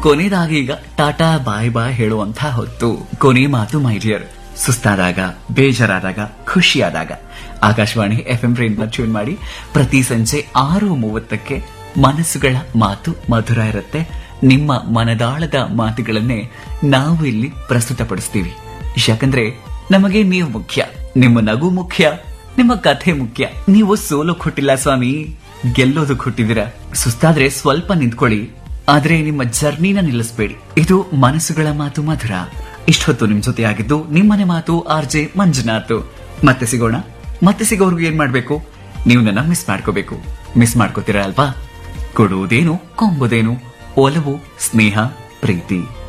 ಕೊನೆಯದಾಗಿ ಈಗ ಟಾಟಾ ಬಾಯ್ ಬಾಯ್ ಹೇಳುವಂತ ಹೊತ್ತು ಕೊನೆ ಮಾತು ಮೈ ಡಿಯರ್ ಸುಸ್ತಾದಾಗ ಬೇಜಾರಾದಾಗ ಖುಷಿಯಾದಾಗ ಆಕಾಶವಾಣಿ ಎಫ್ ಎಂ ಟ್ರೈನ್ ಟ್ಯೂನ್ ಮಾಡಿ ಪ್ರತಿ ಸಂಜೆ ಆರು ಮೂವತ್ತಕ್ಕೆ ಮನಸ್ಸುಗಳ ಮಾತು ಮಧುರ ಇರುತ್ತೆ ನಿಮ್ಮ ಮನದಾಳದ ಮಾತುಗಳನ್ನೇ ನಾವು ಇಲ್ಲಿ ಪ್ರಸ್ತುತಪಡಿಸ್ತೀವಿ ಯಾಕಂದ್ರೆ ನಮಗೆ ನೀವು ಮುಖ್ಯ ನಿಮ್ಮ ನಗು ಮುಖ್ಯ ನಿಮ್ಮ ಕಥೆ ಮುಖ್ಯ ನೀವು ಸೋಲು ಕೊಟ್ಟಿಲ್ಲ ಸ್ವಾಮಿ ಗೆಲ್ಲೋದು ಕೊಟ್ಟಿದ್ದೀರಾ ಸುಸ್ತಾದ್ರೆ ಸ್ವಲ್ಪ ನಿಂತ್ಕೊಳ್ಳಿ ಆದ್ರೆ ನಿಮ್ಮ ಜರ್ನಿನ ನಿಲ್ಲಿಸಬೇಡಿ ಇದು ಮನಸ್ಸುಗಳ ಮಾತು ಮಧುರ ಇಷ್ಟೊತ್ತು ನಿಮ್ ಜೊತೆ ಆಗಿದ್ದು ನಿಮ್ಮನೆ ಮಾತು ಆರ್ ಜೆ ಮಂಜುನಾಥ್ ಮತ್ತೆ ಸಿಗೋಣ ಮತ್ತೆ ಸಿಗೋರ್ಗು ಏನ್ ಮಾಡ್ಬೇಕು ನೀವು ನನ್ನ ಮಿಸ್ ಮಾಡ್ಕೋಬೇಕು ಮಿಸ್ ಮಾಡ್ಕೋತೀರಾ ಅಲ್ವಾ ಕೊಡುವುದೇನು ಕೊಂಬುದೇನು ಒಲವು ಸ್ನೇಹ ಪ್ರೀತಿ